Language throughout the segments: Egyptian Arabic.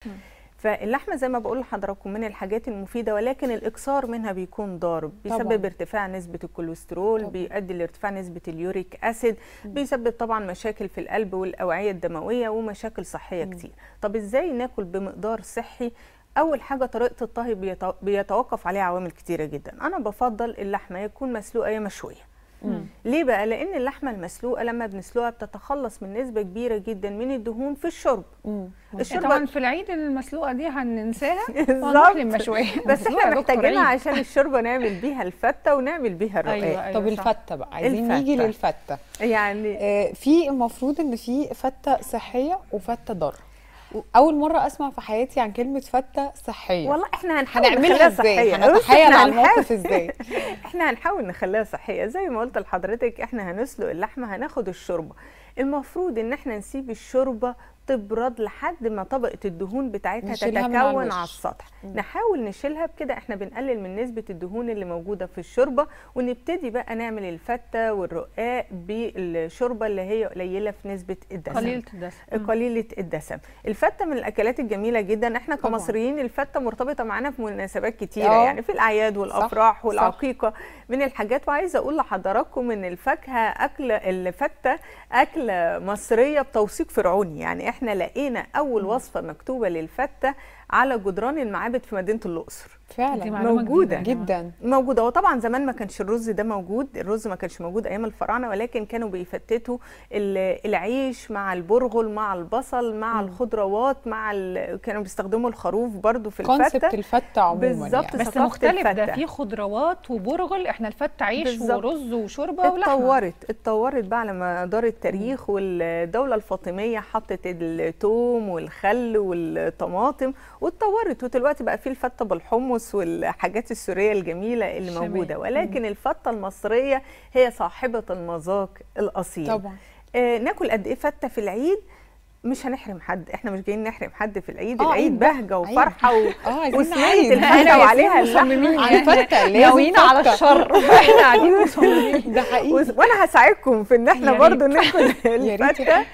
فاللحمه زي ما بقول لحضراتكم من الحاجات المفيده ولكن الاكثار منها بيكون ضار بيسبب طبعاً. ارتفاع نسبه الكوليسترول طبعاً. بيؤدي لارتفاع نسبه اليوريك اسيد بيسبب طبعا مشاكل في القلب والاوعيه الدمويه ومشاكل صحيه كتير طب ازاي ناكل بمقدار صحي اول حاجه طريقه الطهي بيتو- بيتوقف عليها عوامل كتيره جدا انا بفضل اللحمه يكون مسلوقه يا مشويه ليه بقى لان اللحمه المسلوقه لما بنسلقها بتتخلص من نسبه كبيره جدا من الدهون في الشرب مم. طبعا في العيد المسلوقه دي هننساها بالظبط. ونروح للمشويه بس مسلوقة احنا يا دكتور محتاجينها عيد. عشان الشوربه نعمل بيها الفته ونعمل بيها الرقاق أيوة، أيوة. طب صح. الفته بقى عايزين نيجي الفتة. للفته يعني آه، في المفروض ان في فته صحيه وفته ضاره اول مره اسمع في حياتي عن كلمه فته صحيه والله احنا هنحاول هنعملها نخليها ازاي صحيه بص، هنتخيل إحنا على هنحاول- الموقف ازاي احنا هنحاول نخليها صحيه زي ما قلت لحضرتك احنا هنسلق اللحمه هناخد الشوربه المفروض ان احنا نسيب الشوربه تبرد لحد ما طبقه الدهون بتاعتها نشيلها من على تتكون الوش. على السطح نحاول نشيلها بكده احنا بنقلل من نسبه الدهون اللي موجوده في الشوربه ونبتدي بقى نعمل الفته والرقاق بالشوربه اللي هي قليله في نسبه الدسم قليله الدسم قليله الدسم الفته من الاكلات الجميله جدا احنا طبعاً. كمصريين الفته مرتبطه معانا في مناسبات كتيره آه. يعني في الاعياد والافراح صح. والعقيقه من الحاجات وعايزه اقول لحضراتكم ان الفاكهه اكل الفته اكله مصريه بتوثيق فرعوني يعني احنا لقينا اول وصفه مكتوبه للفته على جدران المعابد في مدينه الاقصر دي فعلا معلومة موجودة. جديدة يا جماعة. جدا موجودة وطبعا زمان ما كانش الرز ده موجود الرز ما كانش موجود أيام الفراعنة ولكن كانوا بيفتتوا ال- العيش مع البرغل مع البصل مع الخضروات مع ال... كانوا بيستخدموا الخروف برضو في كونسبت الفتة الفته عموما بالظبط. يعني. بس ثقافة مختلف ده الفتة. في خضروات وبرغل احنا الفته عيش بالظبط. ورز وشوربه ولحمه اتطورت اتطورت بقى على مدار التاريخ والدولة الفاطمية حطت الثوم والخل والطماطم واتطورت ودلوقتي بقى في الفتة بالحمص والحاجات السورية الجميلة اللي شمال. موجودة ولكن الفتة المصرية هي صاحبة المذاق الأصيل طبعا آه ناكل قد ايه فته في العيد مش هنحرم حد احنا مش جايين نحرم حد في العيد آه، العيد عيد بقى. بهجه وفرحه و... اه عايزين وصينيه نعيد. الفته وعليها اللحمه مصممين على الفتة، لازم ناويين على فتة. الشر احنا قاعدين مصممين ده حقيقي وز- وانا هساعدكم في ان احنا يا برضو ريت. ناكل يا ريت. الفته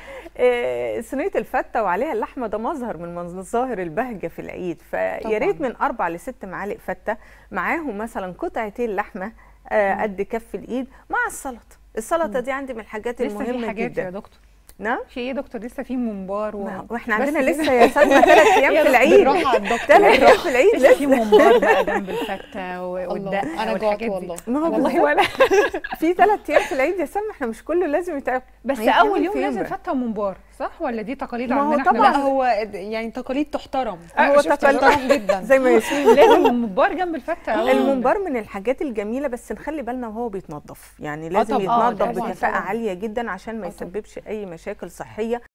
آه، صينيه الفته وعليها اللحمه ده مظهر من مظاهر البهجه في العيد فيا طبعاً. ريت من اربع لست معالق فته معاهم مثلا قطعتين لحمه آه، قد كف الايد مع السلطه السلطه دي عندي من الحاجات لسه في المهمه حاجات يا جدا دكتور نعم في ايه يا دكتور لسه في ممبار و... ما- واحنا بس عندنا كده. لسه يا سلمى ثلاث ايام في العيد بالراحه على الدكتور ثلاث ايام في العيد لسه في لسه ممبار بقى جنب الفته و- الله والدقه انا جوعت والحاجات والله دي ما هو والله بالظبط. ولا في ثلاث ايام في العيد يا سلمى احنا مش كله لازم يتعب بس هي اول كمان يوم في لازم بقى. فته وممبار صح ولا دي تقاليد ما هو عندنا احنا طبعاً لا بس؟ هو يعني تقاليد تحترم هو شفت تقاليد- تحترم جدا زي ما ياسمين لازم الممبار جنب الفته أول يوم. الممبار من الحاجات الجميله بس نخلي بالنا وهو بيتنضف يعني لازم طبعاً. آه، يتنضف طبعاً، بكفاءه طبعاً. عاليه جدا عشان ما آه، طبعاً. يسببش اي مشاكل صحيه